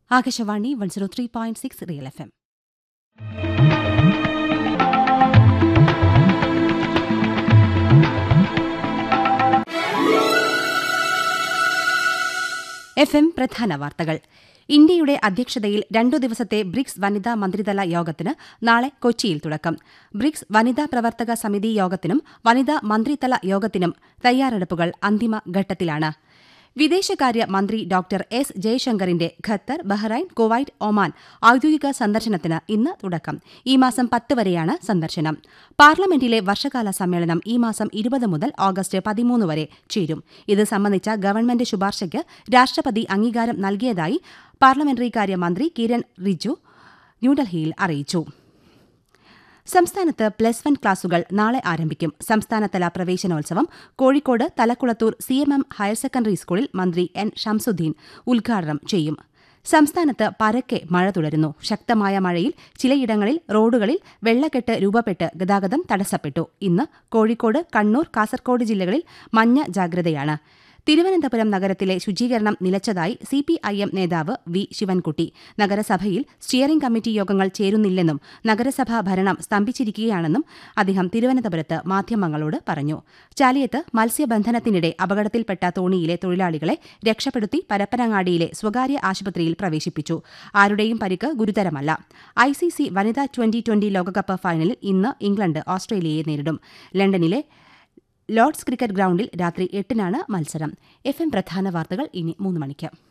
Akashvani one zero three point six real F M F M പ്രധാന വാർത്തകൾ ഇന്ത്യയുടെ അധ്യക്ഷതയിൽ രണ്ടു ദിവസത്തെ ബ്രിക്സ് വനിതാ മന്ത്രിതല യോഗത്തിന് നാളെ കൊച്ചിയിൽ തുടക്കം ബ്രിക്സ് വനിതാ പ്രവർത്തക സമിതി യോഗത്തിനും വനിതാ മന്ത്രിതല യോഗത്തിനും തയ്യാറെടുപ്പുകൾ അന്തിമ ഘട്ടത്തിലാണ് വിദേശകാര്യ മന്ത്രി ഡോക്ടർ എസ് ജയശങ്കറിന്റെ ഖത്തർ ബഹ്റൈൻ കുവൈറ്റ് ഒമാൻ ഔദ്യോഗിക സന്ദർശനത്തിന് ഇന്ന് തുടക്കം ഈ മാസം പത്ത് വരെയാണ് സന്ദർശനം പാർലമെന്റിലെ വർഷകാല സമ്മേളനം ഈ മാസം ഇരുപത് മുതൽ ഓഗസ്റ്റ് പതിമൂന്ന് വരെ ചേരും ഇത് സംബന്ധിച്ച ഗവൺമെന്റ് ശുപാർശയ്ക്ക് രാഷ്ട്രപതി അംഗീകാരം നൽകിയതായി പാർലമെന്ററി കാര്യ മന്ത്രി കിരൺ റിജു ന്യൂഡൽഹിയിൽ അറിയിച്ചു സംസ്ഥാനത്ത് പ്ലസ് വൺ ക്ലാസുകൾ നാളെ ആരംഭിക്കും സംസ്ഥാനതല പ്രവേശനോത്സവം Kozhikode Thalakkulathur C M M higher secondary സ്കൂളിൽ മന്ത്രി എൻ ഷംസുദ്ദീൻ ഉദ്ഘാടനം ചെയ്യും സംസ്ഥാനത്ത് പരക്കെ മഴ തുടരുന്നു ശക്തമായ മഴയിൽ ചിലയിടങ്ങളിൽ റോഡുകളിൽ വെള്ളക്കെട്ട് രൂപപ്പെട്ട് ഗതാഗതം തടസ്സപ്പെട്ടു ഇന്ന് കോഴിക്കോട് കണ്ണൂർ കാസർകോട് ജില്ലകളിൽ മഞ്ഞ ജാഗ്രതയാണ് തിരുവനന്തപുരം നഗരത്തിലെ ശുചീകരണം നിലച്ചതായി സിപിഐഎം നേതാവ് വി ശിവൻകുട്ടി നഗരസഭയിൽ സ്റ്റിയറിംഗ് കമ്മിറ്റി യോഗങ്ങൾ ചേരുന്നില്ലെന്നും നഗരസഭാ ഭരണം സ്തംഭിച്ചിരിക്കുകയാണെന്നും അദ്ദേഹം തിരുവനന്തപുരത്ത് മാധ്യമങ്ങളോട് പറഞ്ഞു ചാലിയത്ത് മത്സ്യബന്ധനത്തിനിടെ അപകടത്തിൽപ്പെട്ട തോണിയിലെ തൊഴിലാളികളെ രക്ഷപ്പെടുത്തി പരപ്പനങ്ങാടിയിലെ സ്വകാര്യ ആശുപത്രിയിൽ പ്രവേശിപ്പിച്ചു ആരുടെയും പരിക്ക് ഗുരുതരമല്ല ഐസിസി വനിതാ ട്വന്റി ട്വന്റി ലോകകപ്പ് ഫൈനലിൽ ഇന്ന് ഇംഗ്ലണ്ട് ഓസ്ട്രേലിയയെ നേരിടും ലണ്ടനിലെ ലോർഡ്സ് ക്രിക്കറ്റ് ഗ്രൌണ്ടിൽ രാത്രി എട്ടിനാണ് മത്സരം എഫ് എം പ്രധാന വാർത്തകൾ ഇനി മൂന്ന് മണിക്ക്